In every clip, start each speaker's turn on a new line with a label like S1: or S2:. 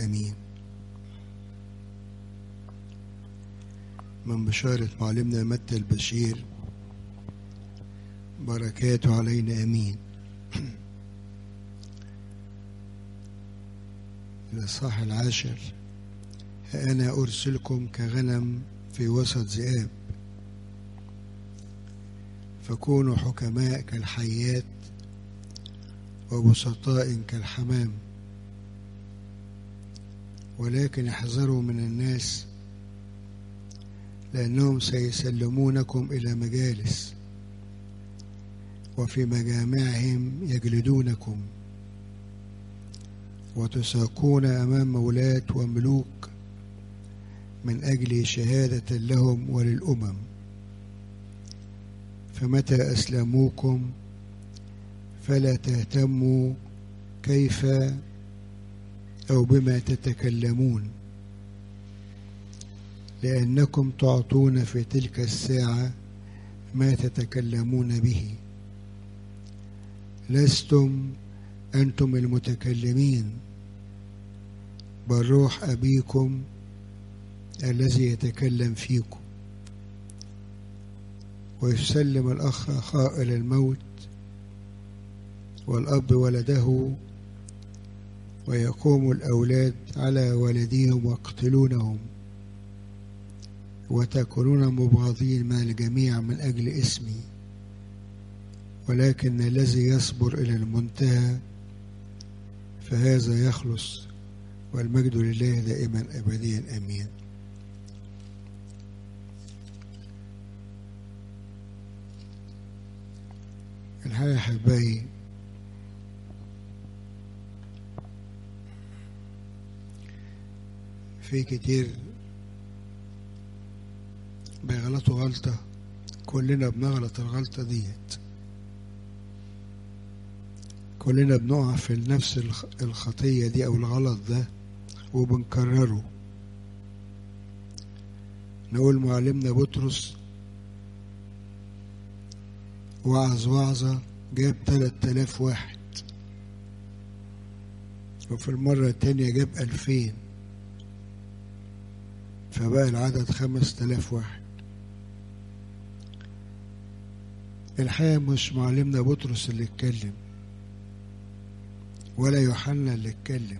S1: امين من بشارة معلمنا متى البشير بركاته علينا امين الإصحاح العاشر ها أنا أرسلكم كغنم في وسط ذئاب فكونوا حكماء كالحيات وبسطاء كالحمام ولكن احذروا من الناس لأنهم سيسلمونكم إلى مجالس وفي مجامعهم يجلدونكم وتساقون أمام ولاة وملوك من أجل شهادة لهم وللأمم فمتى أسلموكم فلا تهتموا كيف أو بما تتكلمون لأنكم تعطون في تلك الساعة ما تتكلمون به لستم أنتم المتكلمين بل روح أبيكم الذي يتكلم فيكم ويسلم الأخ أخاه إلى الموت والأب ولده ويقوم الأولاد على والديهم ويقتلونهم وتكونون مبغضين من الجميع من أجل اسمي ولكن الذي يصبر إلى المنتهى فهذا يخلص والمجد لله دائما أبديا أمين الحقيقة أحبائي في كتير بيغلطوا غلطة كلنا بنغلط الغلطة ديت كلنا بنقع في نفس الخطية دي أو الغلط ده وبنكرره نقول معلمنا بطرس وعظ وعظة جاب تلات آلاف واحد وفي المرة التانية جاب ألفين فبقى العدد خمس تلاف واحد الحقيقة مش معلمنا بطرس اللي اتكلم ولا يوحنا اللي اتكلم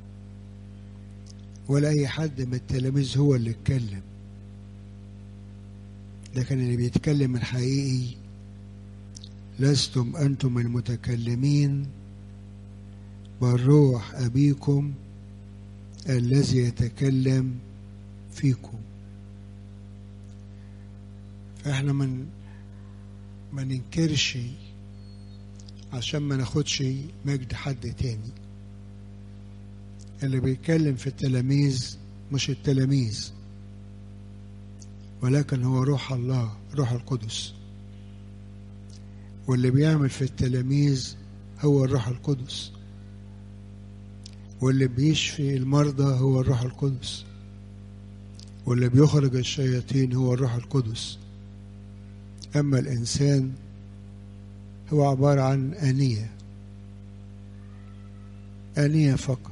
S1: ولا أي حد من التلاميذ هو اللي اتكلم لكن اللي بيتكلم الحقيقي لستم أنتم المتكلمين بل روح أبيكم الذي يتكلم فيكم فاحنا من ما ننكرش عشان ما ناخدش مجد حد تاني اللي بيتكلم في التلاميذ مش التلاميذ ولكن هو روح الله روح القدس واللي بيعمل في التلاميذ هو الروح القدس واللي بيشفي المرضى هو الروح القدس واللي بيخرج الشياطين هو الروح القدس أما الإنسان هو عبارة عن آنية آنية فقط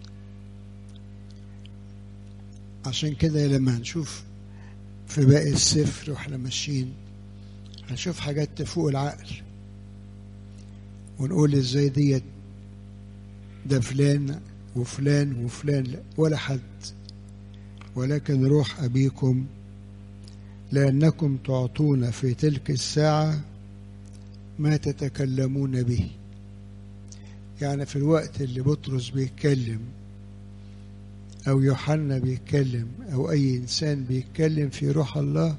S1: عشان كده لما هنشوف في باقي السفر واحنا ماشيين هنشوف حاجات تفوق العقل ونقول ازاي ديت ده فلان وفلان وفلان لا ولا حد ولكن روح أبيكم لأنكم تعطون في تلك الساعة ما تتكلمون به يعني في الوقت اللي بطرس بيتكلم أو يوحنا بيتكلم أو أي إنسان بيتكلم في روح الله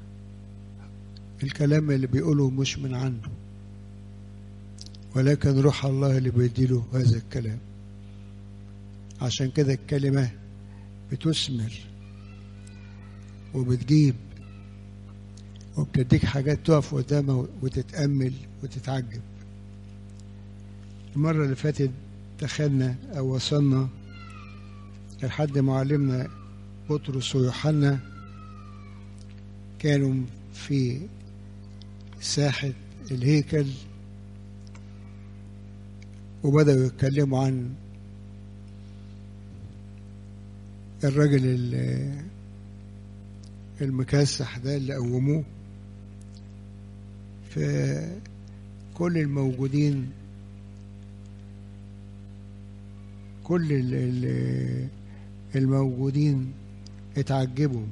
S1: الكلام اللي بيقوله مش من عنده ولكن روح الله اللي بيديله هذا الكلام عشان كده الكلمة بتثمر وبتجيب وبتديك حاجات تقف قدامها وتتأمل وتتعجب المرة اللي فاتت دخلنا أو وصلنا لحد معلمنا بطرس ويوحنا كانوا في ساحة الهيكل وبدأوا يتكلموا عن الراجل ال- المكسح ده اللي قوموه فكل الموجودين كل ال- ال- الموجودين اتعجبوا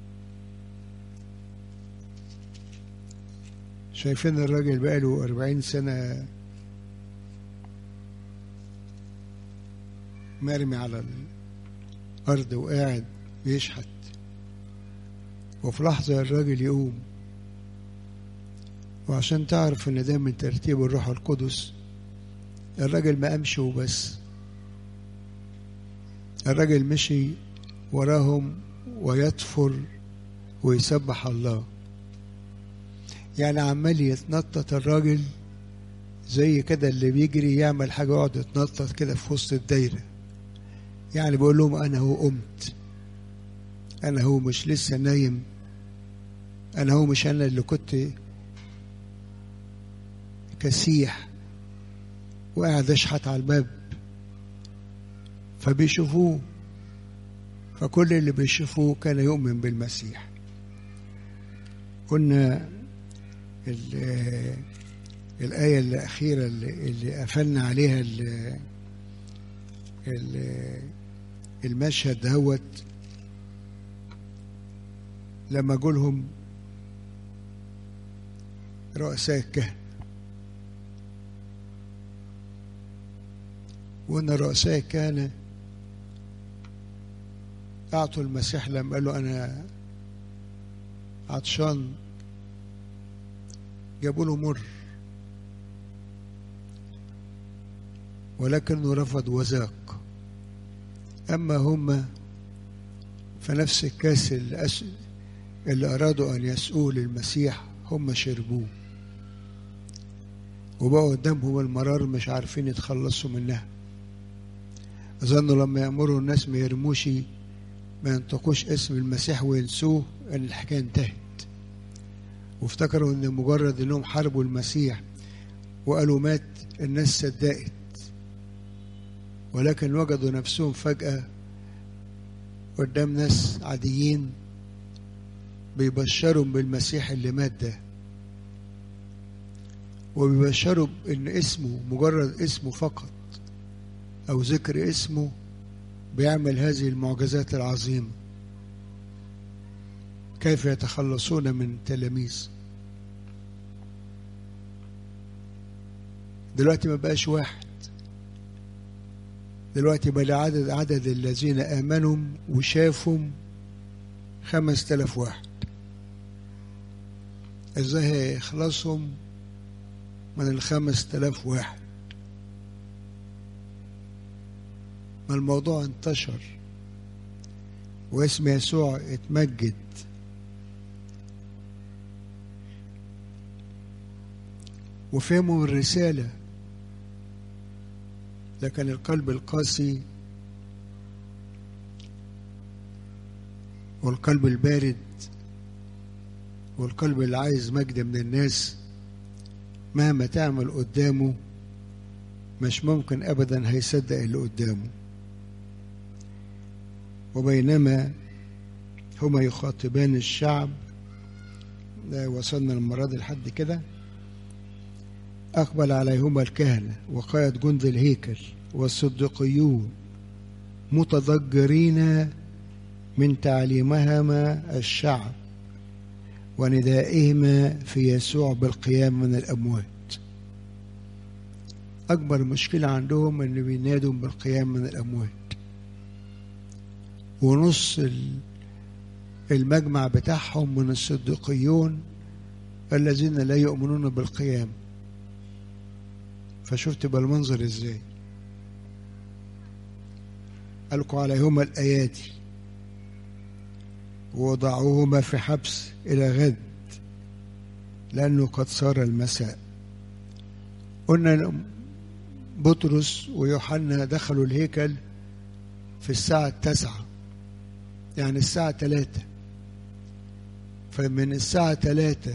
S1: شايفين الراجل بقاله أربعين سنة مرمي على الأرض وقاعد بيشحت وفي لحظة الراجل يقوم وعشان تعرف إن ده من ترتيب الروح القدس الراجل ما قامش وبس الراجل مشي وراهم ويطفر ويسبح الله يعني عمال يتنطط الراجل زي كده اللي بيجري يعمل حاجة يقعد يتنطط كده في وسط الدايرة يعني بقول لهم أنا هو قمت أنا هو مش لسه نايم أنا هو مش أنا اللي كنت كسيح وقاعد أشحت على الباب فبيشوفوه فكل اللي بيشوفوه كان يؤمن بالمسيح قلنا ال- الآية الأخيرة اللي, اللي قفلنا عليها ال- ال- المشهد دهوت لما جولهم رؤساء الكهنة وإن رؤساء الكهنة أعطوا المسيح لما قال له أنا عطشان جابوا له مر ولكنه رفض وذاق أما هم فنفس الكاس اللي, أس... اللي أرادوا أن يسقوه للمسيح هم شربوه وبقوا قدامهم المرار مش عارفين يتخلصوا منها أظنوا لما يأمروا الناس ما يرموش ما ينطقوش اسم المسيح وينسوه أن الحكاية انتهت وافتكروا أن مجرد أنهم حاربوا المسيح وقالوا مات الناس صدقت ولكن وجدوا نفسهم فجأة قدام ناس عاديين بيبشروا بالمسيح اللي مات ده وبيبشروا ان اسمه مجرد اسمه فقط او ذكر اسمه بيعمل هذه المعجزات العظيمه كيف يتخلصون من تلاميذ دلوقتي ما بقاش واحد دلوقتي بقى عدد عدد الذين آمنوا وشافوا خمس تلاف واحد ازاي هيخلصهم من الخمس تلاف واحد ما الموضوع انتشر واسم يسوع اتمجد وفهموا الرسالة لكن القلب القاسي والقلب البارد والقلب اللي عايز مجد من الناس مهما تعمل قدامه مش ممكن ابدا هيصدق اللي قدامه وبينما هما يخاطبان الشعب ده وصلنا المرة دي لحد كده أقبل عليهما الكهنة وقائد جند الهيكل والصديقيون متضجرين من تعليمهما الشعب وندائهما في يسوع بالقيام من الأموات أكبر مشكلة عندهم أن بينادوا بالقيام من الأموات ونص المجمع بتاعهم من الصديقيون الذين لا يؤمنون بالقيام فشفت بالمنظر ازاي ألقوا عليهما الأيادي ووضعوهما في حبس إلى غد لأنه قد صار المساء قلنا بطرس ويوحنا دخلوا الهيكل في الساعة التاسعة يعني الساعة ثلاثة فمن الساعة ثلاثة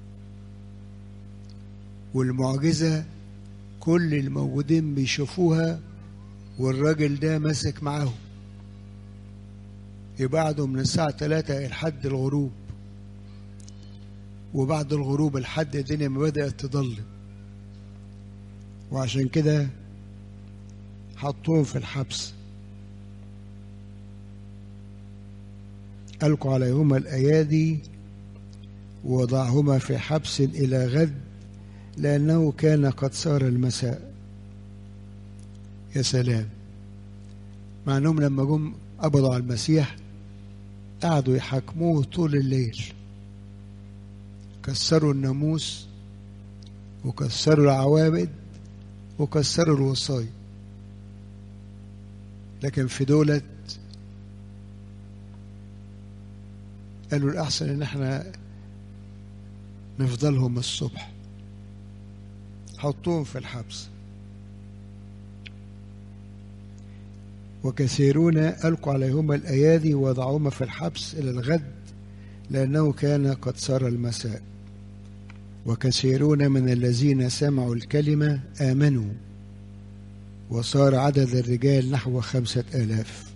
S1: والمعجزة كل الموجودين بيشوفوها والراجل ده ماسك معاهم يبعدوا من الساعة 3 لحد الغروب وبعد الغروب لحد الدنيا ما بدأت تضلم وعشان كده حطوهم في الحبس ألقوا عليهما الأيادي ووضعهما في حبس إلى غد لأنه كان قد صار المساء يا سلام مع أنهم لما جم قبضوا على المسيح قعدوا يحاكموه طول الليل كسروا الناموس وكسروا العوامد وكسروا الوصايا لكن في دولة قالوا الأحسن إن احنا نفضلهم الصبح حطوهم في الحبس وكثيرون ألقوا عليهما الأيادي ووضعوهما في الحبس إلى الغد لأنه كان قد صار المساء وكثيرون من الذين سمعوا الكلمة آمنوا وصار عدد الرجال نحو خمسة آلاف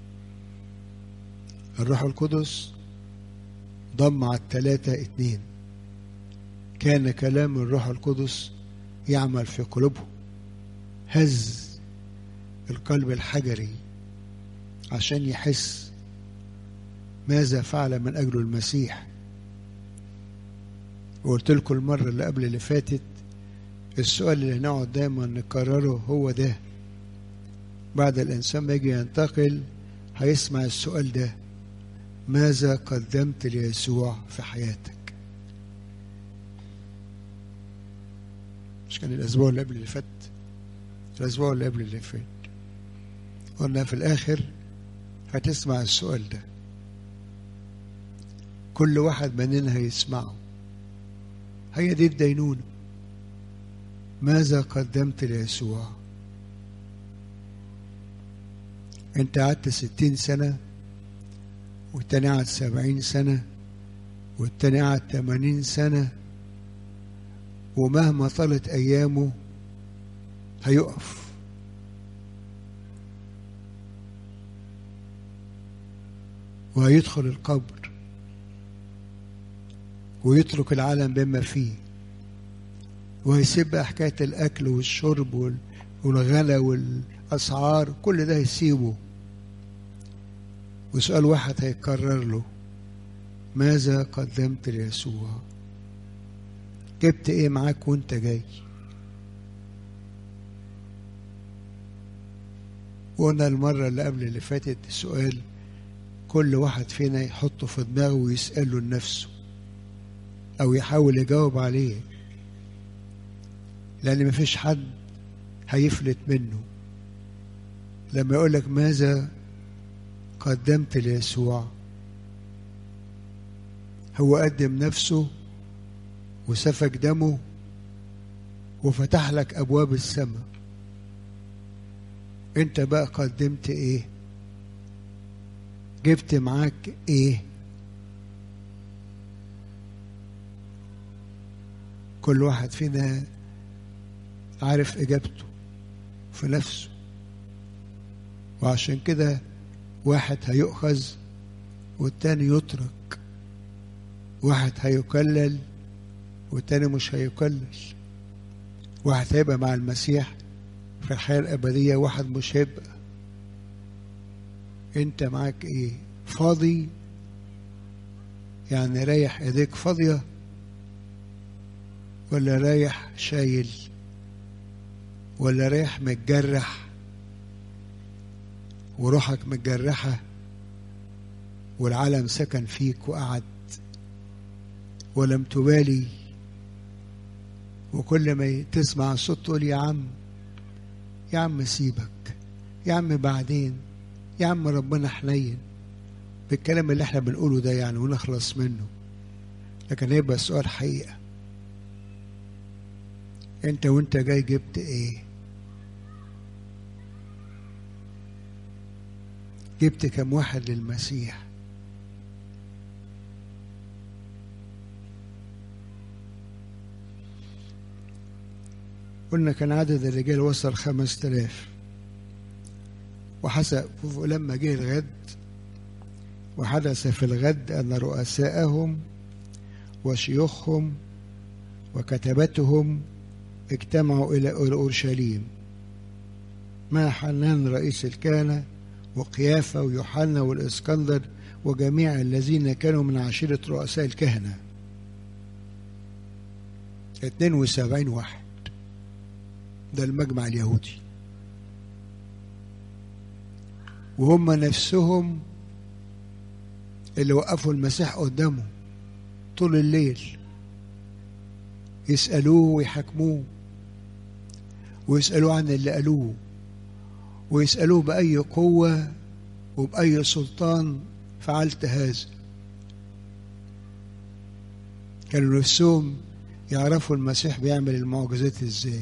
S1: الروح القدس ضم على الثلاثة اتنين كان كلام الروح القدس يعمل في قلوبهم هز القلب الحجري عشان يحس ماذا فعل من أجله المسيح وقلت لكم المرة اللي قبل اللي فاتت السؤال اللي هنقعد دايما نكرره هو ده بعد الإنسان ما يجي ينتقل هيسمع السؤال ده ماذا قدمت ليسوع في حياتك مش كان الأسبوع اللي قبل اللي فات الأسبوع اللي قبل اللي فات قلنا في الآخر هتسمع السؤال ده كل واحد مننا هيسمعه هي دي الدينونة ماذا قدمت ليسوع انت قعدت ستين سنة والتاني قعد سبعين سنة والتاني قعد تمانين سنة ومهما طالت أيامه هيقف وهيدخل القبر ويترك العالم بما فيه وهيسيب بقى حكاية الأكل والشرب والغلا والأسعار كل ده هيسيبه وسؤال واحد هيكرر له ماذا قدمت ليسوع جبت ايه معاك وانت جاي وقلنا المرة اللي قبل اللي فاتت سؤال كل واحد فينا يحطه في دماغه ويسأله لنفسه أو يحاول يجاوب عليه لأن مفيش حد هيفلت منه لما يقول لك ماذا قدمت ليسوع هو قدم نفسه وسفك دمه وفتح لك أبواب السماء أنت بقى قدمت إيه جبت معاك إيه كل واحد فينا عارف إجابته في نفسه وعشان كده واحد هيؤخذ والتاني يترك واحد هيكلل والتاني مش هيكلل واحد هيبقى مع المسيح في الحياة الأبدية واحد مش هيبقى انت معاك ايه فاضي يعني رايح ايديك فاضية ولا رايح شايل ولا رايح متجرح وروحك متجرحة والعالم سكن فيك وقعد ولم تبالي وكل ما تسمع الصوت تقول يا عم يا عم سيبك يا عم بعدين يا عم ربنا حنين بالكلام اللي احنا بنقوله ده يعني ونخلص منه لكن هيبقى السؤال حقيقة انت وانت جاي جبت ايه جبت كم واحد للمسيح قلنا كان عدد الرجال وصل خمس تلاف وحسب لما جه الغد وحدث في الغد أن رؤساءهم وشيوخهم وكتبتهم اجتمعوا إلى أورشليم مع حنان رئيس الكهنة وقيافة ويوحنا والإسكندر وجميع الذين كانوا من عشيرة رؤساء الكهنة 72 واحد ده المجمع اليهودي وهم نفسهم اللي وقفوا المسيح قدامه طول الليل يسألوه ويحاكموه ويسألوه عن اللي قالوه ويسألوه بأي قوة وبأي سلطان فعلت هذا كانوا نفسهم يعرفوا المسيح بيعمل المعجزات ازاي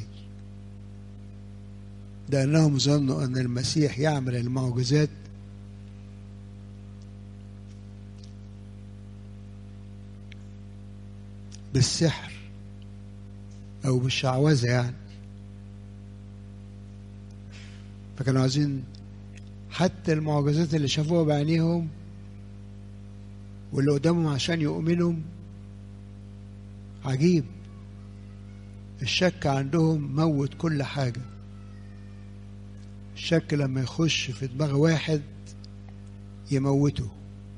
S1: لأنهم ظنوا أن المسيح يعمل المعجزات بالسحر أو بالشعوذة يعني فكانوا عايزين حتى المعجزات اللي شافوها بعينيهم واللي قدامهم عشان يؤمنوا عجيب الشك عندهم موت كل حاجة الشك لما يخش في دماغ واحد يموته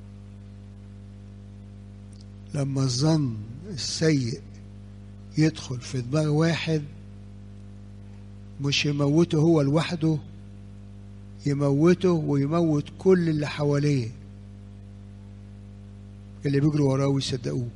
S1: لما الظن السيء يدخل في دماغ واحد مش يموته هو لوحده يموته ويموت كل اللي حواليه اللي بيجروا وراه ويصدقوه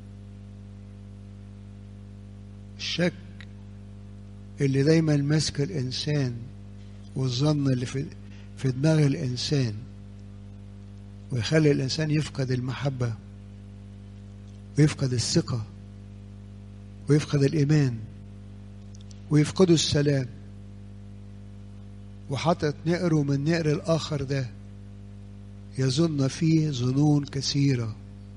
S1: الشك اللي دايما ماسك الانسان والظن اللي في في دماغ الانسان ويخلي الانسان يفقد المحبه ويفقد الثقه ويفقد الايمان ويفقدوا السلام وحاطط نقره من نقر الاخر ده يظن فيه ظنون كثيره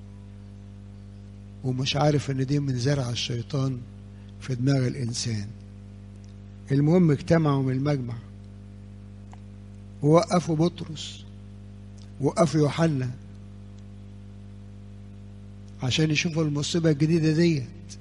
S1: ومش عارف ان دي من زرع الشيطان في دماغ الانسان المهم اجتمعوا من المجمع ووقفوا بطرس ووقفوا يوحنا عشان يشوفوا المصيبه الجديده ديت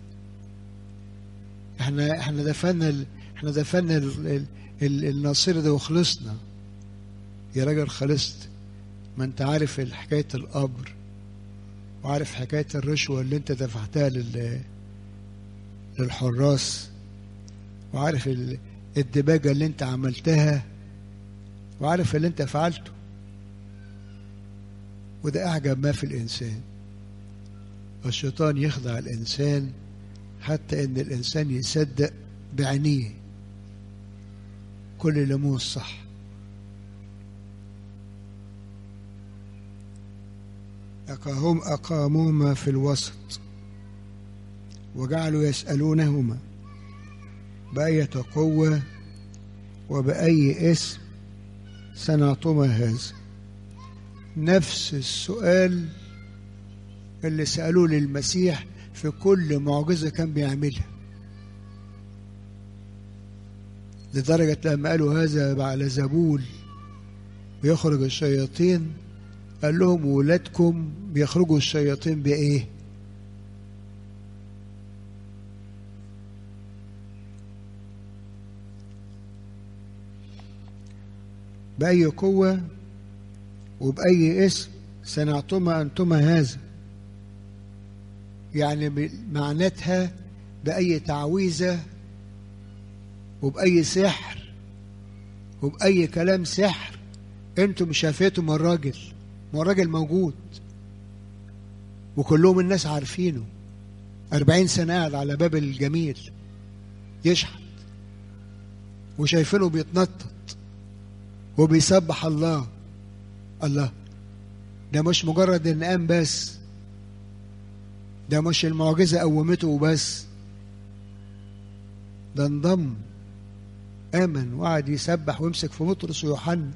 S1: احنا احنا دفنا ال... احنا دفنا ال... ال... ال... الناصري ده وخلصنا يا راجل خلصت ما انت عارف حكايه القبر وعارف حكايه الرشوه اللي انت دفعتها لل... للحراس وعارف الدباجة اللي انت عملتها وعارف اللي انت فعلته وده أعجب ما في الإنسان الشيطان يخدع الإنسان حتى إن الإنسان يصدق بعينيه كل اللي مو الصح أقاهم أقاموهما في الوسط وجعلوا يسألونهما بأية قوة وبأي اسم صنعتما هذا نفس السؤال اللي سألوه للمسيح في كل معجزة كان بيعملها لدرجة لما قالوا هذا على زبول بيخرج الشياطين قال لهم ولادكم بيخرجوا الشياطين بإيه؟ بأي قوة وبأي اسم صنعتما أنتما هذا يعني معناتها بأي تعويذة وبأي سحر وبأي كلام سحر انتم شافيتم الراجل ما الراجل موجود وكلهم الناس عارفينه أربعين سنة قاعد على باب الجميل يشحت وشايفينه بيتنطط وبيسبح الله الله ده مش مجرد ان قام بس ده مش المعجزة قومته وبس ده انضم آمن وقعد يسبح ويمسك في بطرس ويوحنا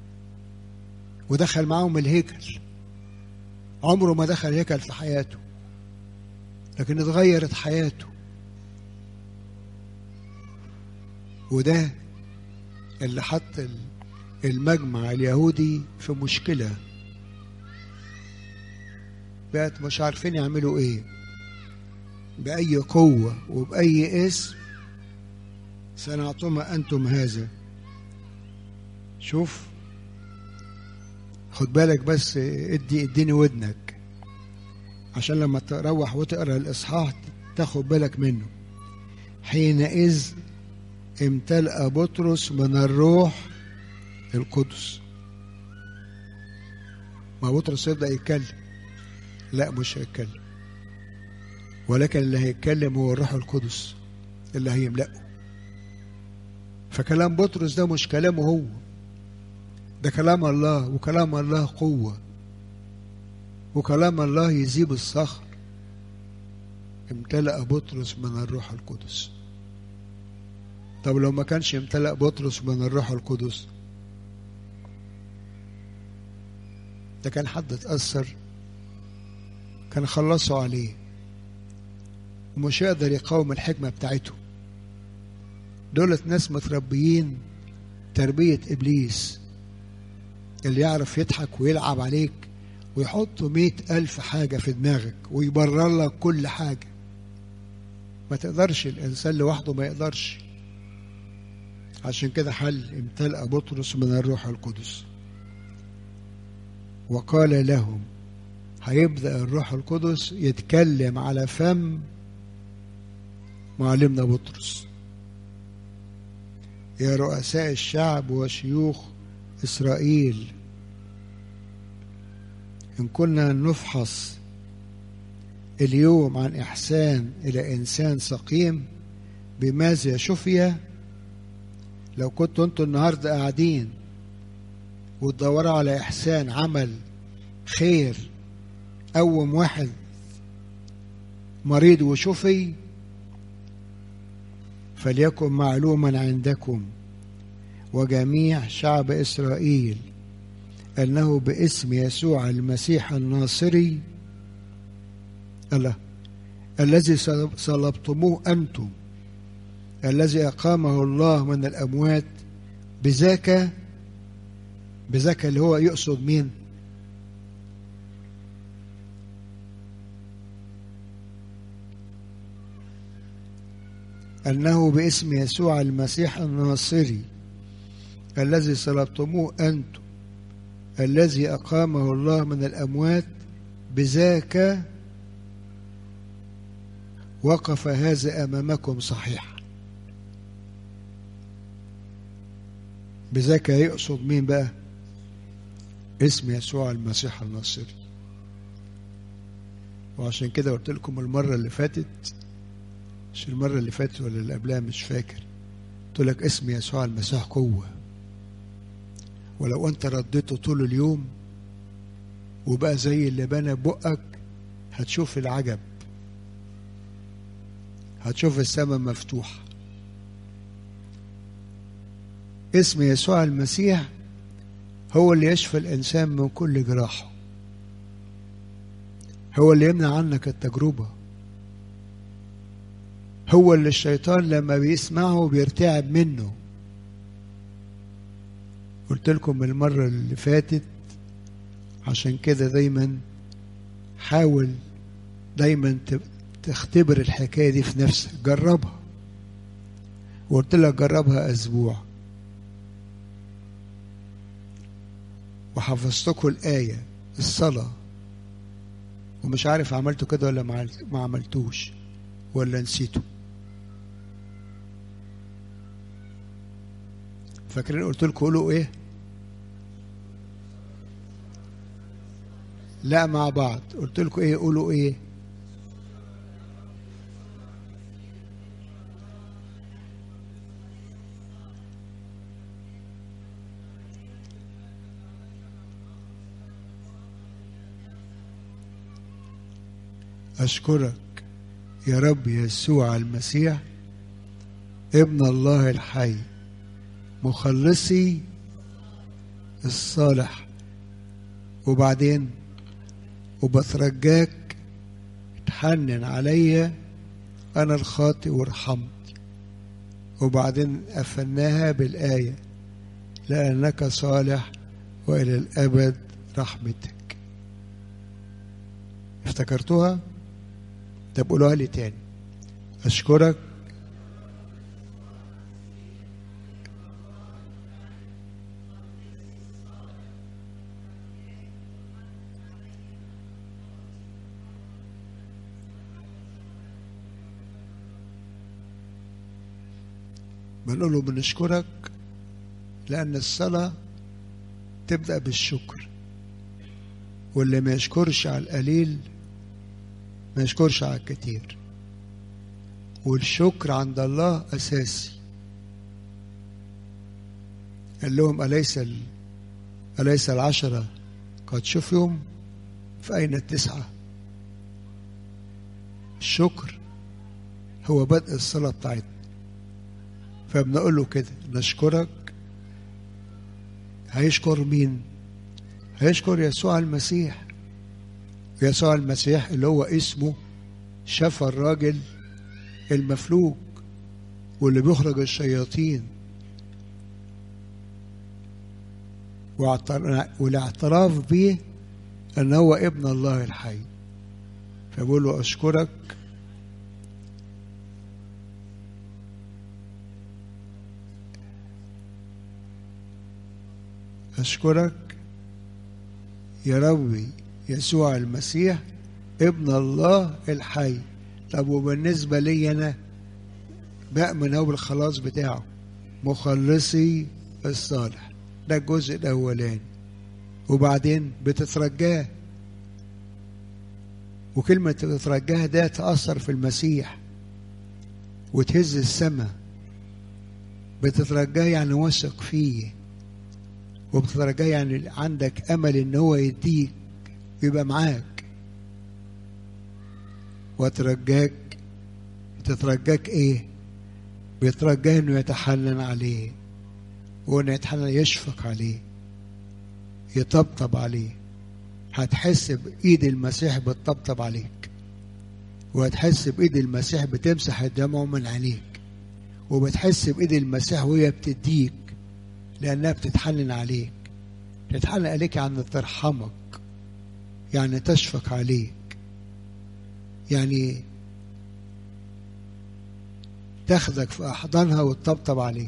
S1: ودخل معاهم الهيكل عمره ما دخل هيكل في حياته لكن اتغيرت حياته وده اللي حط المجمع اليهودي في مشكلة بقت مش عارفين يعملوا ايه بأي قوة وبأي اسم صنعتما أنتم هذا شوف خد بالك بس ادي اديني ودنك عشان لما تروح وتقرا الاصحاح تاخد بالك منه حينئذ امتلأ بطرس من الروح القدس ما بطرس يبدأ يتكلم لا مش هيتكلم ولكن اللي هيتكلم هو الروح القدس اللي هيملأه فكلام بطرس ده مش كلامه هو ده كلام الله وكلام الله قوة وكلام الله يذيب الصخر امتلأ بطرس من الروح القدس طب لو ما كانش امتلأ بطرس من الروح القدس ده كان حد اتأثر كان خلصوا عليه ومش يقدر يقاوم الحكمة بتاعته دولت ناس متربيين تربية إبليس اللي يعرف يضحك ويلعب عليك ويحط مئة ألف حاجة في دماغك ويبرر لك كل حاجة ما تقدرش الإنسان لوحده ما يقدرش عشان كده حل امتلأ بطرس من الروح القدس وقال لهم هيبدأ الروح القدس يتكلم على فم معلمنا بطرس يا رؤساء الشعب وشيوخ إسرائيل إن كنا نفحص اليوم عن إحسان إلى إنسان سقيم بماذا شفي لو كنتوا انتوا النهارده قاعدين وتدوروا على إحسان عمل خير قوم واحد مريض وشفي فليكن معلوما عندكم وجميع شعب إسرائيل أنه باسم يسوع المسيح الناصري الله الذي صلبتموه أنتم الذي أقامه الله من الأموات بذاك بذاك اللي هو يقصد مين أنه باسم يسوع المسيح الناصري الذي صلبتموه أنتم الذي أقامه الله من الأموات بذاك وقف هذا أمامكم صحيحا بذاك يقصد مين بقى اسم يسوع المسيح الناصري وعشان كده قلت لكم المرة اللي فاتت مش المرة اللي فاتت ولا اللي قبلها مش فاكر قلت لك اسم يسوع المسيح قوة ولو انت رديته طول اليوم وبقى زي اللي بنى بقك هتشوف العجب هتشوف السماء مفتوحة اسم يسوع المسيح هو اللي يشفي الإنسان من كل جراحه هو اللي يمنع عنك التجربة هو اللي الشيطان لما بيسمعه بيرتعب منه قلت لكم المرة اللي فاتت عشان كده دايما حاول دايما تختبر الحكاية دي في نفسك جربها وقلت لك جربها أسبوع وحفظتكم الآية الصلاة ومش عارف عملته كده ولا ما عملتوش ولا نسيته فاكرين قلت لكم قولوا ايه لا مع بعض قلت لكم ايه قولوا ايه أشكرك يا رب يسوع المسيح ابن الله الحي مخلصي الصالح وبعدين وبترجاك تحنن عليا أنا الخاطئ وارحمني وبعدين قفلناها بالآية لأنك صالح وإلى الأبد رحمتك افتكرتوها طب قولوها لي تاني أشكرك بنقول له بنشكرك لأن الصلاة تبدأ بالشكر واللي ما يشكرش على القليل ما يشكرش على الكتير والشكر عند الله أساسي قال لهم أليس ال... أليس العشرة قد شفيهم فأين التسعة الشكر هو بدء الصلاة بتاعتنا فبنقول له كده نشكرك هيشكر مين هيشكر يسوع المسيح يسوع المسيح اللي هو اسمه شفى الراجل المفلوج واللي بيخرج الشياطين والاعتراف به ان هو ابن الله الحي فبقول له اشكرك أشكرك يا ربي يسوع المسيح ابن الله الحي طب وبالنسبة لي أنا بأمن هو بالخلاص بتاعه مخلصي الصالح ده الجزء الأولاني وبعدين بتترجاه وكلمة بتترجاه ده تأثر في المسيح وتهز السماء بتترجاه يعني واثق فيه وبتترجاه يعني عندك امل ان هو يديك يبقى معاك وترجاك تترجاك ايه بيترجاه انه يتحنن عليه وانه يتحنن يشفق عليه يطبطب عليه هتحس بايد المسيح بتطبطب عليك وهتحس بايد المسيح بتمسح الدمع من عينيك وبتحس بايد المسيح وهي بتديك لأنها بتتحنن عليك تتحنن عليك يعني ترحمك يعني تشفق عليك يعني تاخدك في أحضانها وتطبطب عليك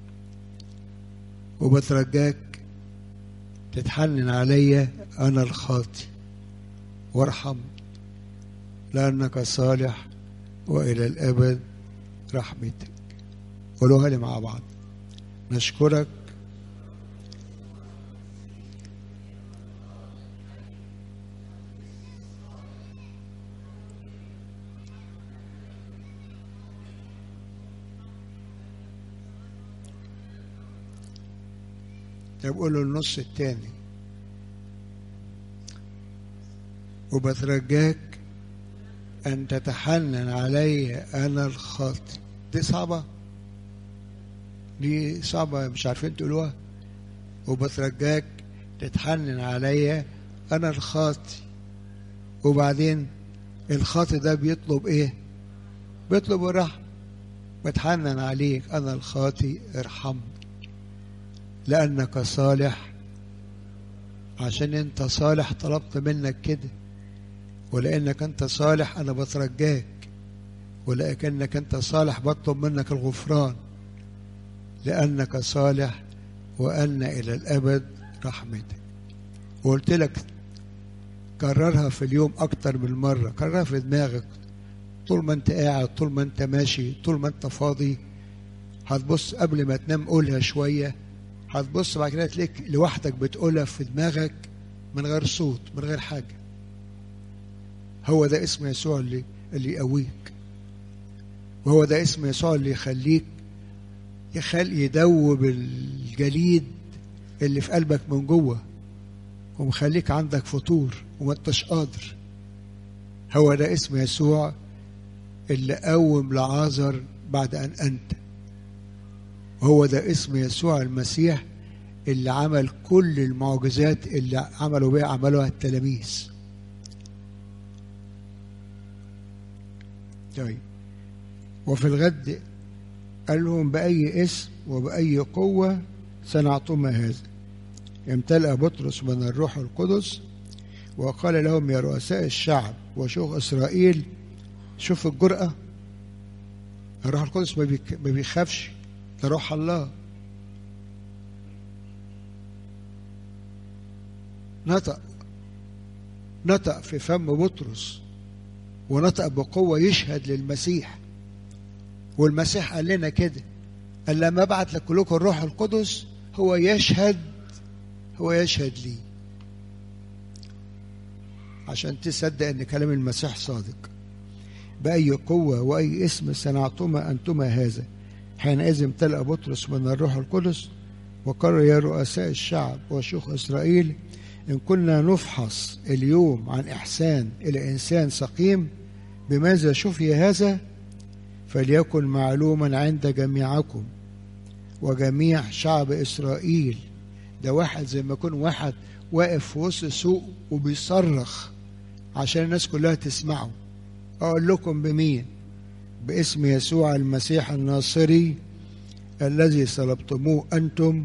S1: وبترجاك تتحنن عليا أنا الخاطي وارحم لأنك صالح وإلى الأبد رحمتك قولوها لي مع بعض نشكرك طب قولوا النص التاني وبترجاك أن تتحنن علي أنا الخاطئ دي صعبة دي صعبة مش عارفين تقولوها وبترجاك تتحنن عليا أنا الخاطئ وبعدين الخاطئ ده بيطلب إيه؟ بيطلب الرحمة بتحنن عليك أنا الخاطئ ارحمني لأنك صالح عشان أنت صالح طلبت منك كده ولأنك أنت صالح أنا بترجاك ولأنك أنت صالح بطلب منك الغفران لأنك صالح وأن إلى الأبد رحمتك وقلت لك كررها في اليوم أكتر من مرة كررها في دماغك طول ما أنت قاعد طول ما أنت ماشي طول ما أنت فاضي هتبص قبل ما تنام قولها شوية هتبص بعد كده تلاقيك لوحدك بتقولها في دماغك من غير صوت من غير حاجة هو ده اسم يسوع اللي اللي يقويك وهو ده اسم يسوع اللي يخليك يخلي يدوب الجليد اللي في قلبك من جوه ومخليك عندك فطور وما انتش قادر هو ده اسم يسوع اللي قوم لعازر بعد ان انت وهو ده اسم يسوع المسيح اللي عمل كل المعجزات اللي عملوا بها عملوها التلاميذ طيب وفي الغد قال لهم بأي اسم وبأي قوة صنعتم هذا امتلأ بطرس من الروح القدس وقال لهم يا رؤساء الشعب وشيوخ إسرائيل شوف الجرأة الروح القدس ما بيك- ما بيخافش ده روح الله نطق نطق في فم بطرس ونطق بقوة يشهد للمسيح والمسيح قال لنا كده قال لما ابعت لكلكم الروح القدس هو يشهد هو يشهد لي عشان تصدق ان كلام المسيح صادق بأي قوة وأي اسم صنعتما أنتما هذا حينئذ امتلأ بطرس من الروح القدس وقال يا رؤساء الشعب وشيوخ إسرائيل إن كنا نفحص اليوم عن إحسان إلى إنسان سقيم بماذا شفي هذا فليكن معلوما عند جميعكم وجميع شعب إسرائيل ده واحد زي ما يكون واحد واقف في وسط سوق وبيصرخ عشان الناس كلها تسمعه أقول لكم بمين باسم يسوع المسيح الناصري الذي صلبتموه أنتم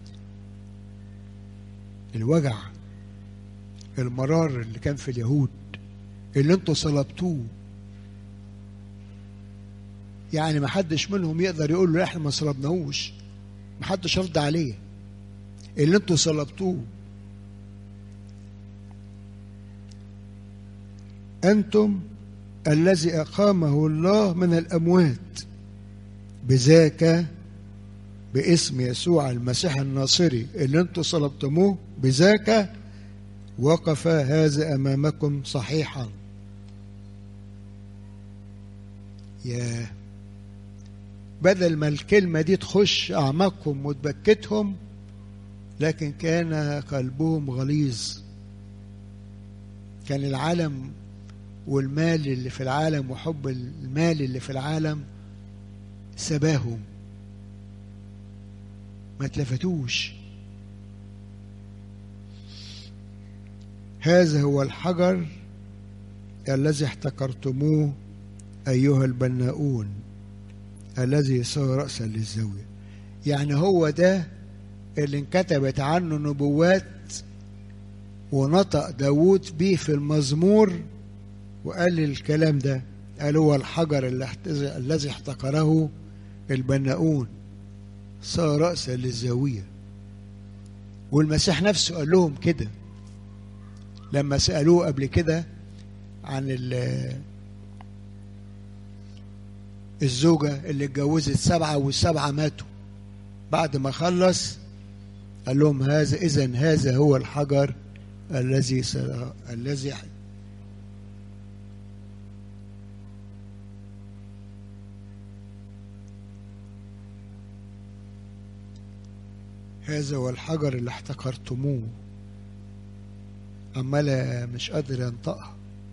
S1: الوجع المرار اللي كان في اليهود اللي انتوا صلبتوه يعني ما حدش منهم يقدر يقول له احنا ما صلبناهوش ما حدش رد عليه اللي انتوا صلبتوه انتم الذي اقامه الله من الاموات بذاك باسم يسوع المسيح الناصري اللي انتوا صلبتموه بذاك وقف هذا امامكم صحيحا يا بدل ما الكلمة دي تخش أعماقهم وتبكتهم لكن كان قلبهم غليظ كان العالم والمال اللي في العالم وحب المال اللي في العالم سباهم ما اتلفتوش هذا هو الحجر الذي احتقرتموه أيها البناؤون الذي صار رأسا للزاوية يعني هو ده اللي انكتبت عنه نبوات ونطق داوود بيه في المزمور وقال الكلام ده قال هو الحجر اللي احتز... الذي احتقره البناؤون صار رأسا للزاوية والمسيح نفسه قال لهم كده لما سألوه قبل كده عن الزوجة اللي اتجوزت سبعة والسبعة ماتوا بعد ما خلص قال لهم هذا إذا هذا هو الحجر الذي سر... الذي هذا هو الحجر اللي احتقرتموه عمالة مش قادر ينطقها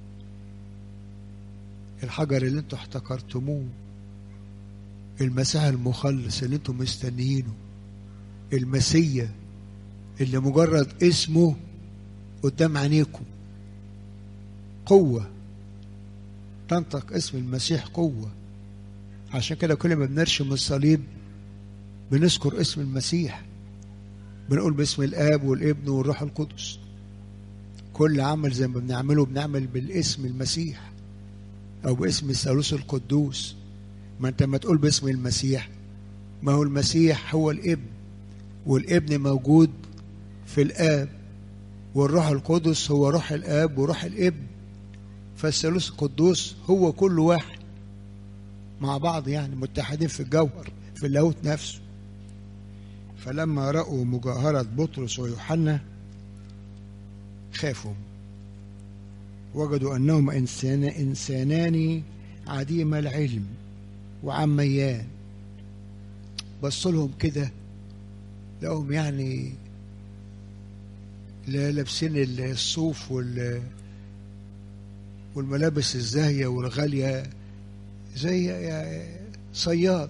S1: الحجر اللي انتوا احتقرتموه المسيح المخلص اللي انتوا مستنيينه المسيا اللي مجرد اسمه قدام عينيكم قوة تنطق اسم المسيح قوة عشان كده كل ما بنرشم الصليب بنذكر اسم المسيح بنقول باسم الآب والابن والروح القدس كل عمل زي ما بنعمله بنعمل بالاسم المسيح أو باسم الثالوث القدوس ما أنت ما تقول باسم المسيح ما هو المسيح هو الابن والابن موجود في الآب والروح القدس هو روح الآب وروح الابن فالثالوث القدوس هو كل واحد مع بعض يعني متحدين في الجوهر في اللاهوت نفسه فلما رأوا مجاهرة بطرس ويوحنا خافوا وجدوا أنهم إنسان إنسانان عديم العلم وعميان بصوا لهم كده لقوهم يعني لا لابسين الصوف وال والملابس الزاهية والغالية زي صياد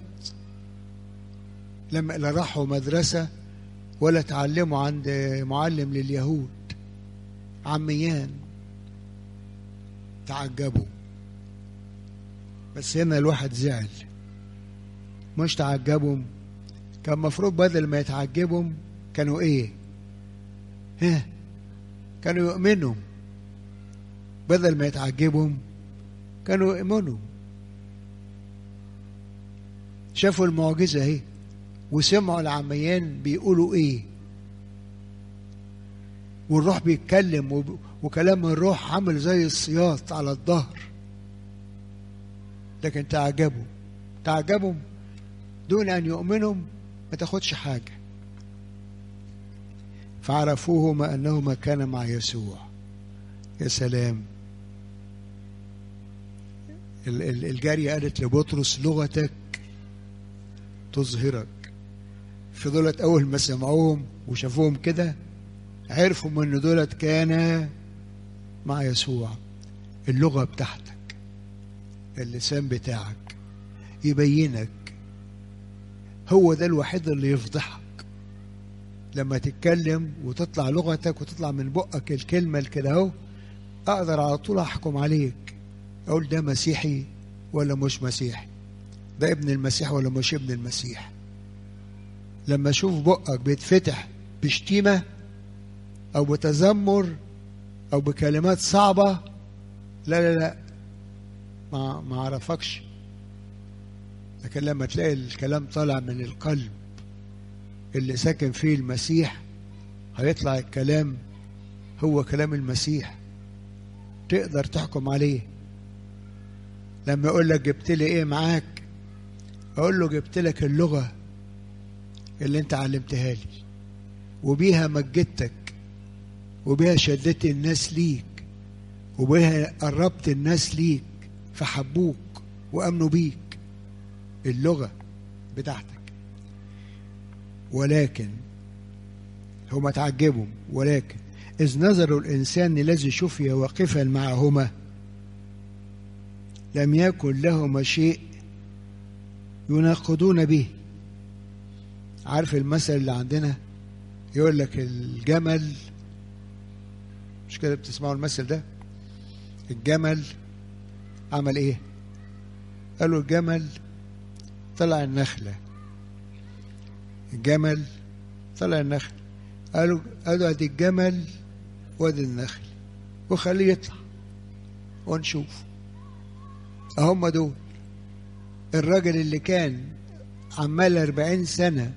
S1: لما لا راحوا مدرسة ولا تعلموا عند معلم لليهود عميان تعجبوا بس هنا الواحد زعل مش تعجبهم كان مفروض بدل ما يتعجبهم كانوا ايه ها كانوا يؤمنوا بدل ما يتعجبهم كانوا يؤمنوا شافوا المعجزة اهي وسمعوا العميان بيقولوا ايه والروح بيتكلم وب... وكلام الروح عامل زي السياط على الظهر لكن تعجبوا تعجبوا دون ان يؤمنوا ما تاخدش حاجه فعرفوهما انهما كان مع يسوع يا سلام الجاريه قالت لبطرس لغتك تظهرك في دولت اول ما سمعوهم وشافوهم كده عرفوا ان دولت كان مع يسوع اللغه بتاعتك اللسان بتاعك يبينك هو ده الوحيد اللي يفضحك لما تتكلم وتطلع لغتك وتطلع من بقك الكلمة كده اهو أقدر على طول أحكم عليك أقول ده مسيحي ولا مش مسيحي ده ابن المسيح ولا مش ابن المسيح لما أشوف بقك بيتفتح بشتيمة أو بتذمر أو بكلمات صعبة لا لا لا ما ما أعرفكش لكن لما تلاقي الكلام طالع من القلب اللي ساكن فيه المسيح هيطلع الكلام هو كلام المسيح تقدر تحكم عليه لما يقول لك جبت لي ايه معاك اقول له جبت لك اللغه اللي انت علمتها لي وبيها مجدتك وبيها شدت الناس ليك وبيها قربت الناس ليك فحبوك وامنوا بيك اللغه بتاعتك ولكن هما تعجبوا ولكن إذ نظروا الإنسان الذي شفي واقفا معهما لم يكن لهما شيء يناقضون به عارف المثل اللي عندنا يقول لك الجمل مش كده بتسمعوا المثل ده الجمل عمل ايه قالوا الجمل طلع النخله الجمل طلع النخل قالوا قالوا ادي الجمل وادي النخل وخليه يطلع ونشوف هم دول الراجل اللي كان عمال أربعين سنة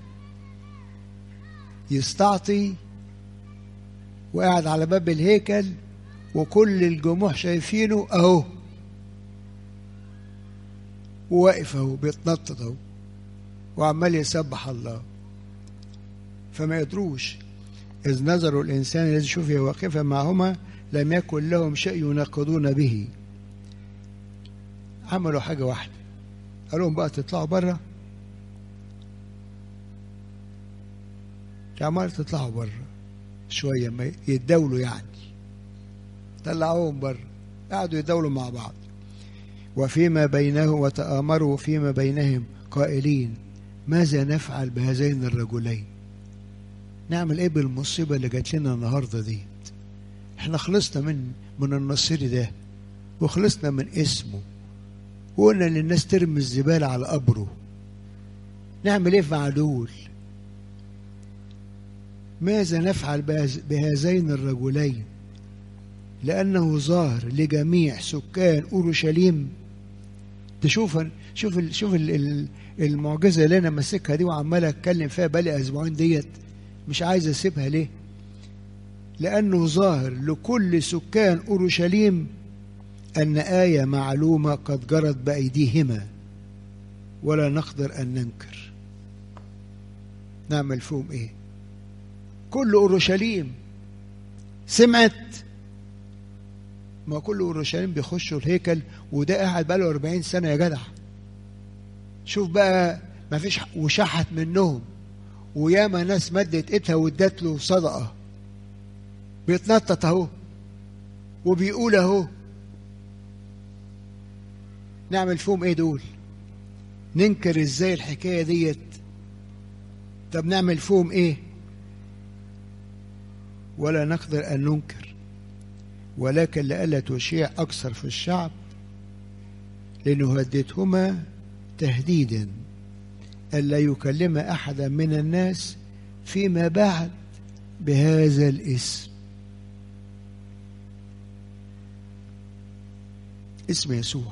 S1: يستعطي وقاعد على باب الهيكل وكل الجموع شايفينه اهو وواقف اهو بيتنطط اهو وعمال يسبح الله فما يدروش إذ نظروا الإنسان الذي شفي واقفا معهما لم يكن لهم شيء يناقضون به عملوا حاجة واحدة قالوا لهم بقى تطلعوا بره عمال تطلعوا بره شوية ما يتداولوا يعني طلعوهم بره قعدوا يتداولوا مع بعض وفيما بينه وتآمروا فيما بينهم قائلين ماذا نفعل بهذين الرجلين نعمل ايه بالمصيبه اللي جات لنا النهارده دي احنا خلصنا من من النصيري ده وخلصنا من اسمه وقلنا للناس ترمي الزباله على قبره نعمل ايه مع دول ماذا نفعل بهذين الرجلين لانه ظاهر لجميع سكان اورشليم تشوف شوف ال شوف ال المعجزه اللي انا ماسكها دي وعمال اتكلم فيها بقالي اسبوعين ديت مش عايز اسيبها ليه لانه ظاهر لكل سكان اورشليم ان ايه معلومه قد جرت بايديهما ولا نقدر ان ننكر نعمل فيهم ايه كل اورشليم سمعت ما كل اورشليم بيخشوا الهيكل وده قاعد بقاله 40 سنه يا جدع شوف بقى ما فيش وشحت منهم وياما ناس مدت ايدها وادت له صدقه بيتنطط اهو وبيقول اهو نعمل فيهم ايه دول ننكر ازاي الحكايه ديت طب نعمل فيهم ايه ولا نقدر ان ننكر ولكن لئلا تشيع اكثر في الشعب لنهددهما تهديدا ألا يكلم أحدا من الناس فيما بعد بهذا الاسم اسم يسوع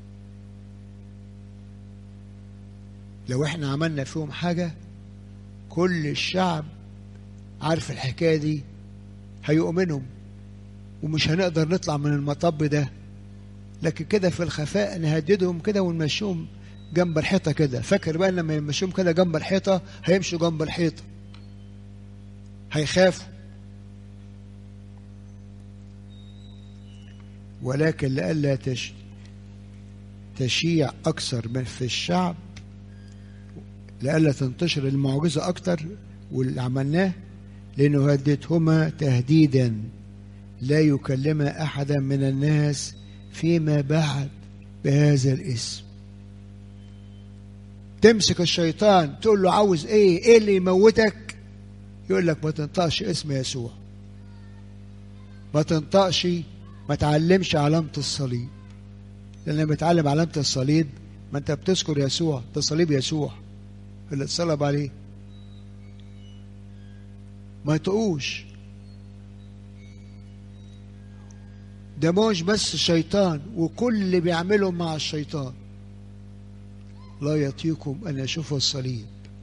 S1: لو احنا عملنا فيهم حاجة كل الشعب عارف الحكاية دي هيؤمنهم ومش هنقدر نطلع من المطب ده لكن كده في الخفاء نهددهم كده ونمشيهم جنب الحيطة كده فاكر بقى لما يمشيهم كده جنب الحيطة هيمشوا جنب الحيطة هيخافوا ولكن لئلا تش... تشيع أكثر من في الشعب لئلا تنتشر المعجزة أكتر واللي عملناه لأنه هددهما تهديدا لا يكلم أحدا من الناس فيما بعد بهذا الاسم تمسك الشيطان تقول له عاوز ايه ايه اللي يموتك يقول لك ما تنطقش اسم يسوع ما تنطقش ما تعلمش علامة الصليب لأن لما تعلم علامة الصليب ما أنت بتذكر يسوع ده صليب يسوع اللي اتصلب عليه ما يطقوش ده مش بس الشيطان وكل اللي بيعمله مع الشيطان لا يطيقهم أن يشوفوا الصليب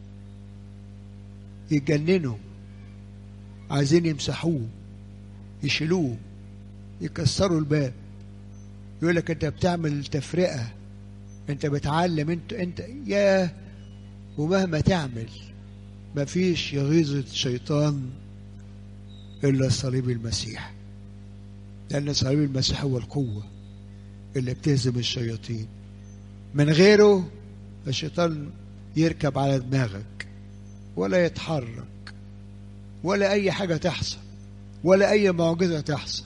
S1: يتجننوا عايزين يمسحوه يشيلوه يكسروا الباب يقول لك انت بتعمل تفرقه انت بتعلم انت انت يا ومهما تعمل مفيش يغيظ الشيطان الا صليب المسيح لان صليب المسيح هو القوه اللي بتهزم الشياطين من غيره الشيطان يركب على دماغك ولا يتحرك ولا اي حاجه تحصل ولا اي معجزه تحصل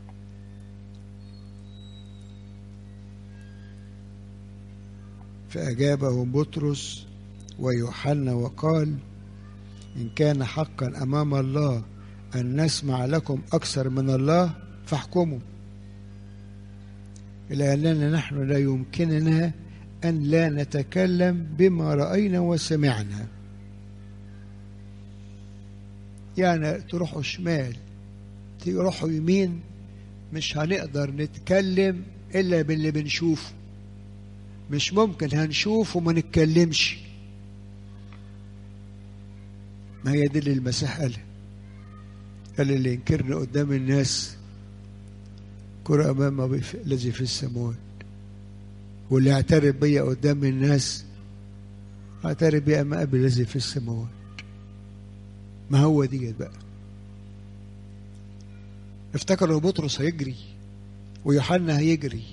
S1: فأجابهم بطرس ويوحنا وقال إن كان حقا أمام الله أن نسمع لكم أكثر من الله فاحكموا إلى أننا نحن لا يمكننا أن لا نتكلم بما رأينا وسمعنا يعني تروحوا شمال تروحوا يمين مش هنقدر نتكلم إلا باللي بنشوفه مش ممكن هنشوف وما نتكلمش ما هي دي اللي المسيح قالها قال اللي ينكرني قدام الناس كرة أمام أبي الذي في السماوات واللي يعترف بيا قدام الناس اعترف بيا أمام أبي الذي في السماوات ما هو ديت بقى افتكروا بطرس هيجري ويوحنا هيجري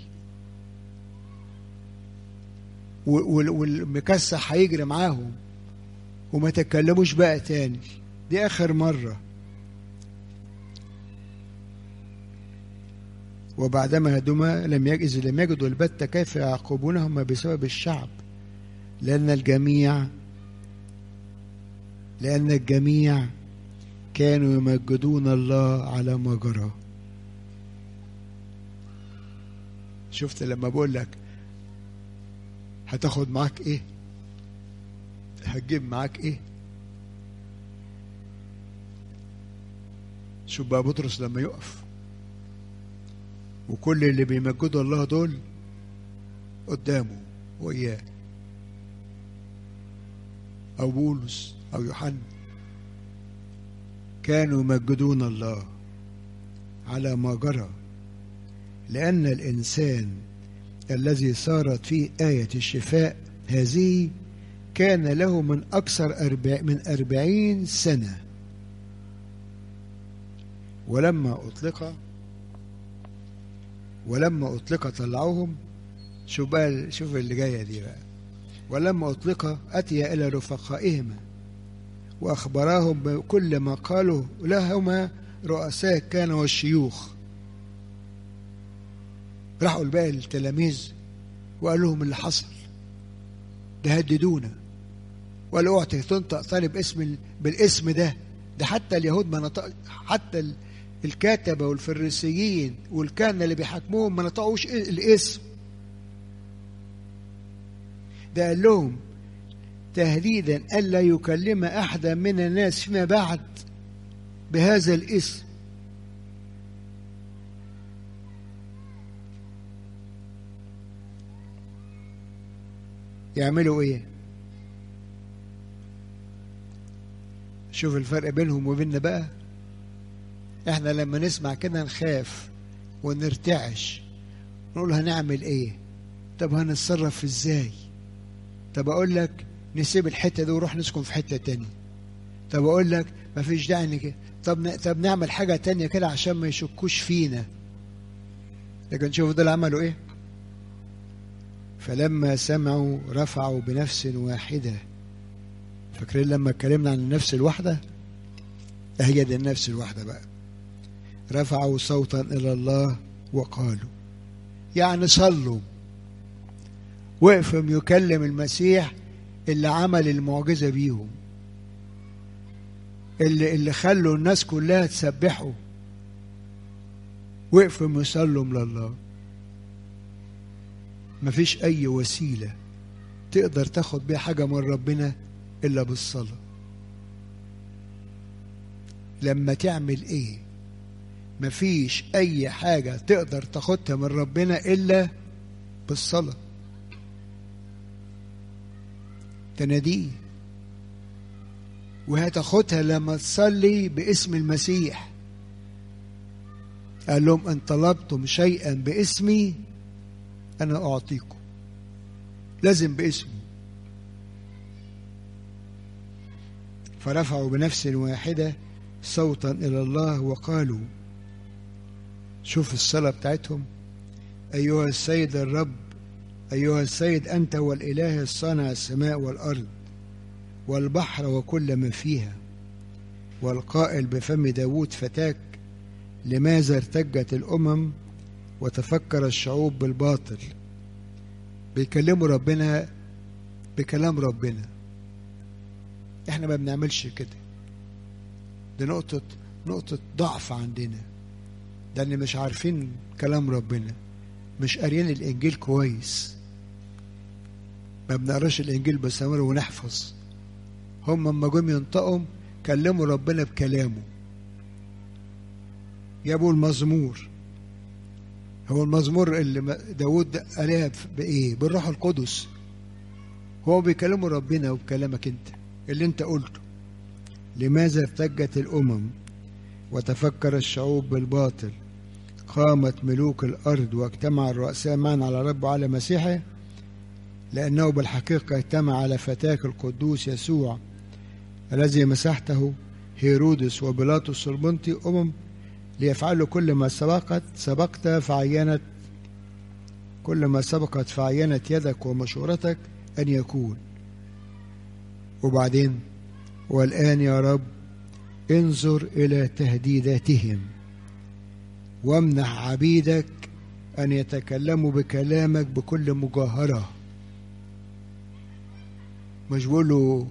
S1: والمكسح هيجري معاهم وما تكلموش بقى تاني دي اخر مره وبعدما هدما لم يجد لم يجدوا البتة كيف يعاقبونهم بسبب الشعب لأن الجميع لأن الجميع كانوا يمجدون الله على ما جرى شفت لما بقول لك هتاخد معاك ايه هتجيب معاك ايه شوف بقى بطرس لما يقف وكل اللي بيمجدوا الله دول قدامه وإياه أو بولس أو يوحنا كانوا يمجدون الله على ما جرى لأن الإنسان الذي صارت فيه آية الشفاء هذه كان له من أكثر أربع من أربعين سنة ولما أطلق ولما أطلق طلعوهم شوف بقى شوف اللي جاية دي بقى ولما أطلق أتي إلى رفقائهما وأخبراهم بكل ما قالوا لهما رؤساء كان والشيوخ راحوا لباقي التلاميذ وقال لهم اللي حصل ده هددونا وقالوا اوعى تنطق تاني باسم بالاسم ده ده حتى اليهود ما نطق حتى الكاتبه والفريسيين والكهنه اللي بيحاكموهم ما نطقوش الاسم ده قال لهم تهديدا الا يكلم احدا من الناس فيما بعد بهذا الاسم يعملوا ايه شوف الفرق بينهم وبيننا بقى احنا لما نسمع كده نخاف ونرتعش نقول هنعمل ايه طب هنتصرف ازاي طب اقول لك نسيب الحته دي ونروح نسكن في حته تانية طب اقول لك مفيش داعي كده طب ن... طب نعمل حاجه تانية كده عشان ما يشكوش فينا لكن شوفوا دول عملوا ايه فلما سمعوا رفعوا بنفس واحده فاكرين لما اتكلمنا عن النفس الواحده هي دي النفس الواحده بقى رفعوا صوتا الى الله وقالوا يعني صلوا وقفهم يكلم المسيح اللي عمل المعجزه بيهم اللي اللي خلوا الناس كلها تسبحوا وقفهم يصلوا لله مفيش اي وسيله تقدر تاخد بيها حاجه من ربنا الا بالصلاه لما تعمل ايه مفيش اي حاجه تقدر تاخدها من ربنا الا بالصلاه تناديه وهتاخدها لما تصلي باسم المسيح قال لهم ان طلبتم شيئا باسمي انا اعطيكم لازم باسمه فرفعوا بنفس واحده صوتا الى الله وقالوا شوف الصلاه بتاعتهم ايها السيد الرب ايها السيد انت هو الاله الصانع السماء والارض والبحر وكل ما فيها والقائل بفم داود فتاك لماذا ارتجت الأمم وتفكر الشعوب بالباطل بيكلموا ربنا بكلام ربنا احنا ما بنعملش كده دي نقطة نقطة ضعف عندنا ده اللي مش عارفين كلام ربنا مش قاريين الإنجيل كويس ما بنقراش الإنجيل باستمرار ونحفظ هم لما جم ينطقوا كلموا ربنا بكلامه جابوا المزمور هو المزمور اللي داود قالها بإيه؟ بالروح القدس هو بيكلموا ربنا وبكلامك أنت اللي أنت قلته لماذا ارتجت الأمم وتفكر الشعوب بالباطل قامت ملوك الأرض واجتمع الرؤساء معا على رب وعلى مسيحه لأنه بالحقيقة اجتمع على فتاك القدوس يسوع الذي مسحته هيرودس وبيلاطس البنطي أمم ليفعلوا كل ما سبقت سبقت فعينت كل ما سبقت فعينت يدك ومشورتك أن يكون وبعدين والآن يا رب انظر إلى تهديداتهم وامنح عبيدك أن يتكلموا بكلامك بكل مجاهرة مش بيقولوا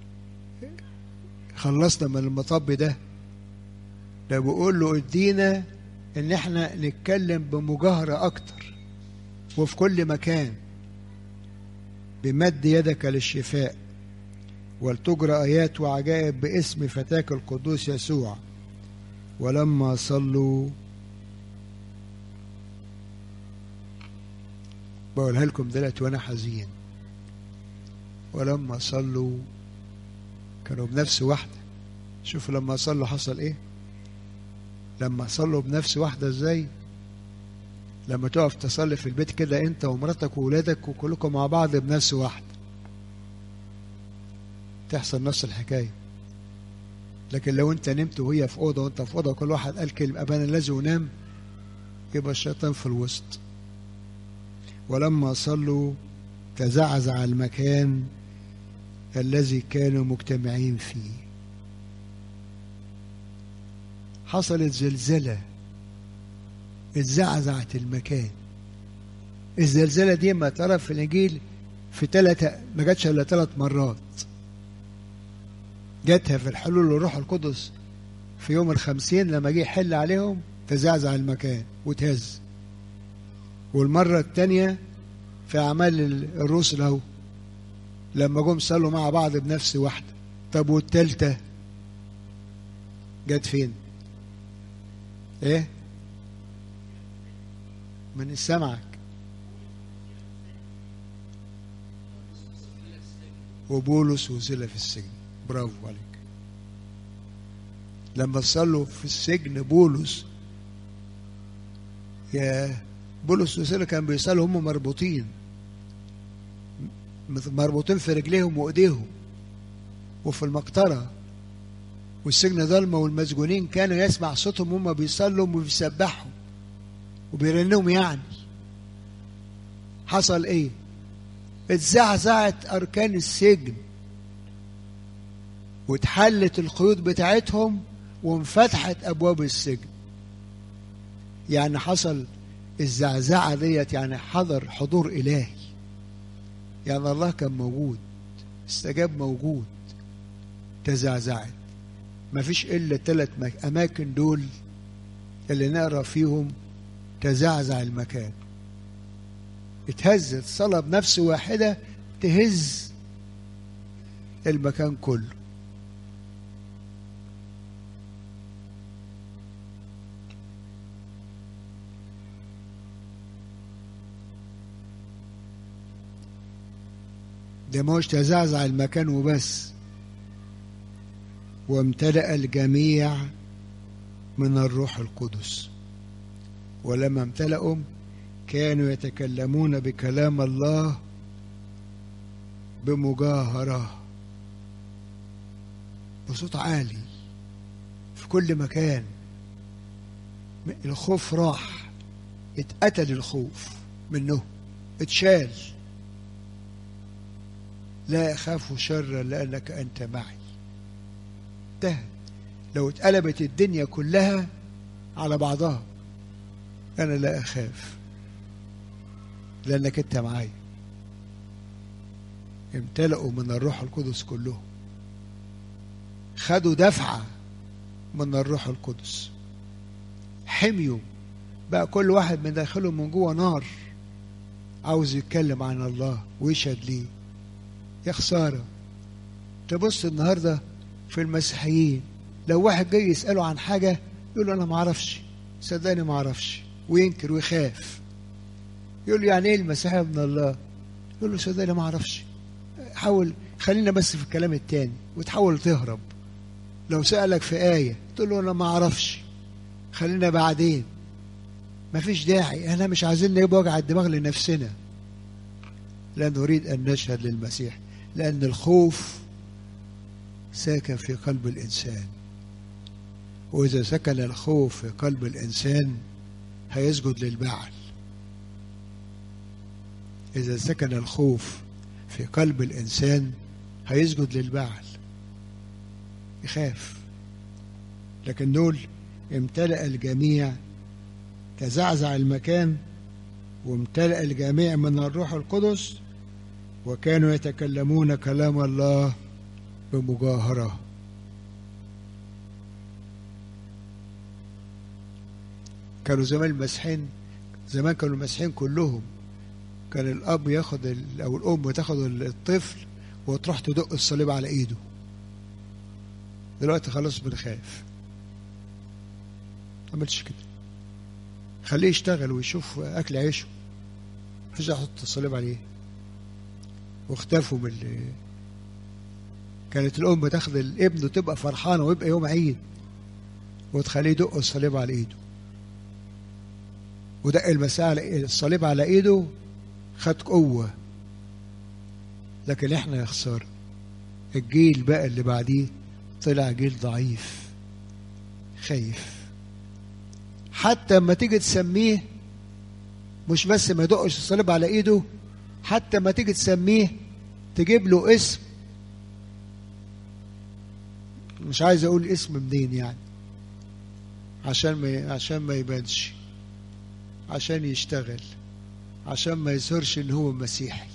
S1: خلصنا من المطب ده ده بيقول له ادينا ان احنا نتكلم بمجاهرة اكتر وفي كل مكان بمد يدك للشفاء ولتجرى ايات وعجائب باسم فتاك القدوس يسوع ولما صلوا بقولها لكم دلوقتي وانا حزين ولما صلوا كانوا بنفس واحدة شوفوا لما صلوا حصل ايه لما صلوا بنفس واحدة ازاي لما تقف تصلي في البيت كده انت ومراتك وولادك وكلكم مع بعض بنفس واحدة تحصل نفس الحكاية لكن لو انت نمت وهي في اوضه وانت في اوضه وكل واحد قال كلمه ابانا الذي ونام يبقى الشيطان في الوسط ولما صلوا تزعزع المكان الذي كانوا مجتمعين فيه حصلت زلزلة اتزعزعت المكان الزلزلة دي ما ترى في الإنجيل في ثلاثة ما جاتش إلا ثلاث مرات جاتها في الحلول الروح القدس في يوم الخمسين لما جه يحل عليهم تزعزع المكان وتهز والمرة الثانية في أعمال الرسل أهو لما جم صلوا مع بعض بنفس واحدة طب والتالتة جت فين ايه من سمعك وبولس وسيلة في السجن برافو عليك لما صلوا في السجن بولس يا بولس وسيلة كان بيصلوا هم مربوطين مربوطين في رجليهم وايديهم وفي المقطرة والسجن ضلمة والمسجونين كانوا يسمع صوتهم هم بيصلوا وبيسبحوا وبيرنهم يعني حصل ايه اتزعزعت اركان السجن واتحلت القيود بتاعتهم وانفتحت ابواب السجن يعني حصل الزعزعه ديت يعني حضر حضور الهي يعني الله كان موجود استجاب موجود تزعزعت ما فيش الا ثلاث اماكن دول اللي نقرا فيهم تزعزع المكان اتهزت صلاة بنفس واحدة تهز المكان كله ده مش تزعزع المكان وبس وامتلأ الجميع من الروح القدس ولما امتلأوا كانوا يتكلمون بكلام الله بمجاهرة بصوت عالي في كل مكان الخوف راح اتقتل الخوف منه اتشال لا أخاف شرا لأنك أنت معي انتهى لو اتقلبت الدنيا كلها على بعضها أنا لا أخاف لأنك أنت معايا امتلأوا من الروح القدس كلهم خدوا دفعة من الروح القدس حميوا بقى كل واحد من داخله من جوه نار عاوز يتكلم عن الله ويشهد ليه يا خسارة تبص النهاردة في المسيحيين لو واحد جاي يسأله عن حاجة يقول له أنا ما أعرفش صدقني ما أعرفش وينكر ويخاف يقول له يعني إيه المسيحية من الله يقول له صدقني ما أعرفش حاول خلينا بس في الكلام التاني وتحاول تهرب لو سألك في آية تقول له أنا ما أعرفش خلينا بعدين مفيش داعي احنا مش عايزين نبقى وجع الدماغ لنفسنا لا نريد أن نشهد للمسيح لأن الخوف ساكن في قلب الإنسان وإذا سكن الخوف في قلب الإنسان هيسجد للبعل إذا سكن الخوف في قلب الإنسان هيسجد للبعل يخاف لكن دول امتلأ الجميع تزعزع المكان وامتلأ الجميع من الروح القدس وكانوا يتكلمون كلام الله بمجاهرة كانوا زمان المسيحيين زمان كانوا المسيحيين كلهم كان الأب ياخد ال- أو الأم تاخد الطفل وتروح تدق الصليب على إيده دلوقتي خلاص بنخاف ما عملتش كده خليه يشتغل ويشوف أكل عيشه مش أحط الصليب عليه واختفوا من ال- كانت الأم تاخد الابن وتبقى فرحانة ويبقى يوم عيد وتخليه يدق الصليب على إيده ودق المساء على الصليب على إيده خد قوة لكن إحنا يا خسارة الجيل بقى اللي بعديه طلع جيل ضعيف خايف حتى اما تيجي تسميه مش بس ما يدقش الصليب على ايده حتى ما تيجي تسميه تجيب له اسم مش عايز اقول اسم منين يعني عشان ما عشان ما يبانش عشان يشتغل عشان ما يظهرش ان هو مسيحي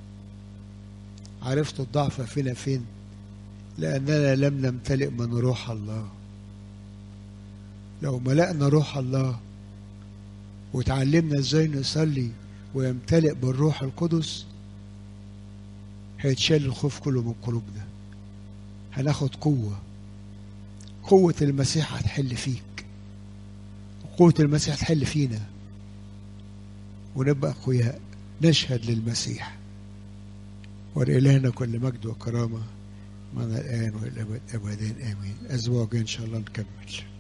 S1: عرفت الضعف فينا فين لاننا لم نمتلئ من روح الله لو ملأنا روح الله وتعلمنا ازاي نصلي ويمتلئ بالروح القدس هيتشال الخوف كله من قلوبنا هناخد قوة قوة المسيح هتحل فيك قوة المسيح هتحل فينا ونبقى أقوياء نشهد للمسيح ولإلهنا كل مجد وكرامة من الآن والأبد أبدا آمين أسبوع جاي إن شاء الله نكمل